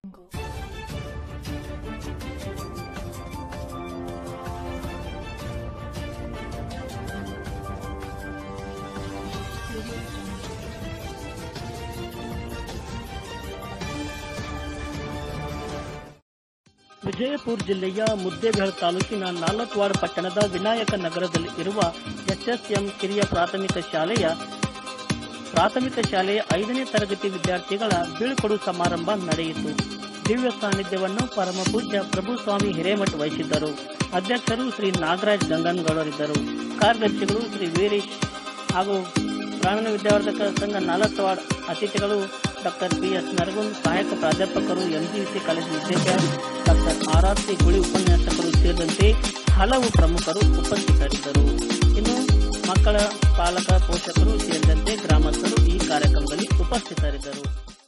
ವಿಜಯಪುರ ಜಿಲ್ಲೆಯ ಮುದ್ದೇಬಿಹಾಳ ತಾಲೂಕಿನ ನಾಲ್ಕವಾಡ ಪಟ್ಟಣದ ವಿನಾಯಕ ನಗರದಲ್ಲಿ ಇರುವ ಎಸ್ಎಸ್ಎಂ ಕಿರಿಯ ಪ್ರಾಥಮಿಕ ಶಾಲೆಯ ಪ್ರಾಥಮಿಕ ಶಾಲೆಯ ಐದನೇ ತರಗತಿ ವಿದ್ಯಾರ್ಥಿಗಳ ಬೀಳ್ಕೊಡು ಸಮಾರಂಭ ನಡೆಯಿತು ದಿವ್ಯ ಸಾನ್ನಿಧ್ಯವನ್ನು ಪರಮ ಪೂಜ್ಯ ಪ್ರಭುಸ್ವಾಮಿ ಹಿರೇಮಠ ವಹಿಸಿದ್ದರು ಅಧ್ಯಕ್ಷರು ಶ್ರೀ ನಾಗರಾಜ್ ಗಂಗನಗೌಡರಿದ್ದರು ಕಾರ್ಯದರ್ಶಿಗಳು ಶ್ರೀ ವೀರೇಶ್ ಹಾಗೂ ಗ್ರಾಮೀಣ ವಿದ್ಯಾವರ್ಧಕ ಸಂಘ ನಾಲ್ಕವಾಡ ಅತಿಥಿಗಳು ಡಾಕ್ಟರ್ ಪಿ ಎಸ್ ನರಗುಂದ್ ಸಹಾಯಕ ಪ್ರಾಧ್ಯಾಪಕರು ಎಂಜಿಸಿ ಕಾಲೇಜು ವಿದ್ಯಾರ್ಥಿ doctor R R C Guli ಉಪನ್ಯಾಸಕರು ಸೇರಿದಂತೆ ಹಲವು ಪ್ರಮುಖರು ಉಪಸ್ಥಿತರಿದ್ದರು ಇನ್ನು ಮಕ್ಕಳ ಪಾಲಕ ಪೋಷಕರು ಸೇರಿದಂತೆ ಗ್ರಾಮಸ್ಥರು ಈ ಕಾರ್ಯಕ್ರಮದಲ್ಲಿ ಉಪಸ್ಥಿತರಿದ್ದರು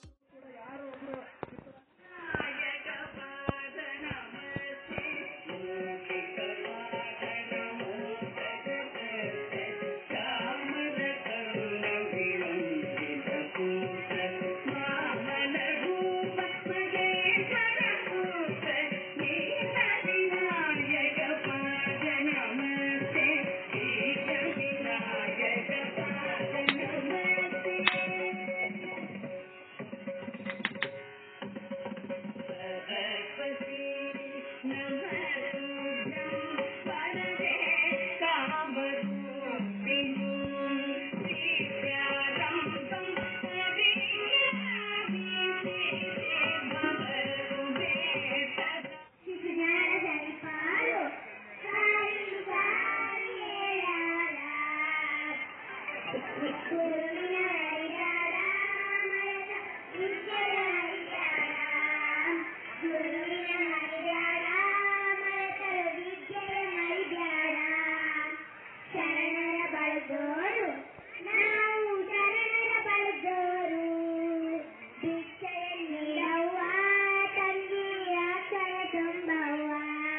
ಶರಣರ ಬಳದೋರು ನಾವು ಶರಣರ ಬಳದೋರು ಭಿಕ್ಷೆಯಲ್ಲಿರವ್ವ ತಂಗಿ ಅಕ್ಷಯ ತುಂಬವ್ವ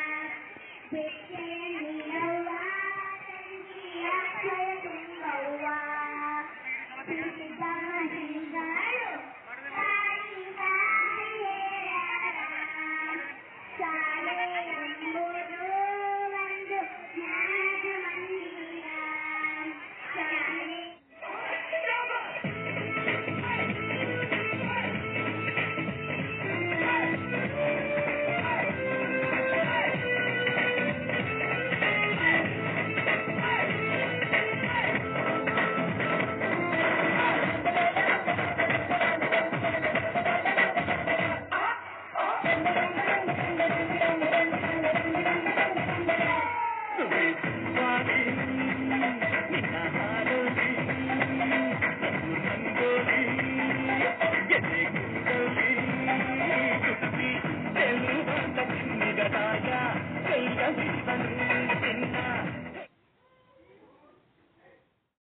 ಭಿಕ್ಷೆಯಲ್ಲಿರವ್ವ ತಂಗಿ ಅಕ್ಷಯ ತುಂಬವ್ವ ಹಿಂಗಾರು ತಾಯಿ ತಾಯಿಯರ ಶಾಲೆ ಎಂಬುದು ಒಂದು ಜ್ಞಾನದ ಮಂದಿರ ಶಾಲೆ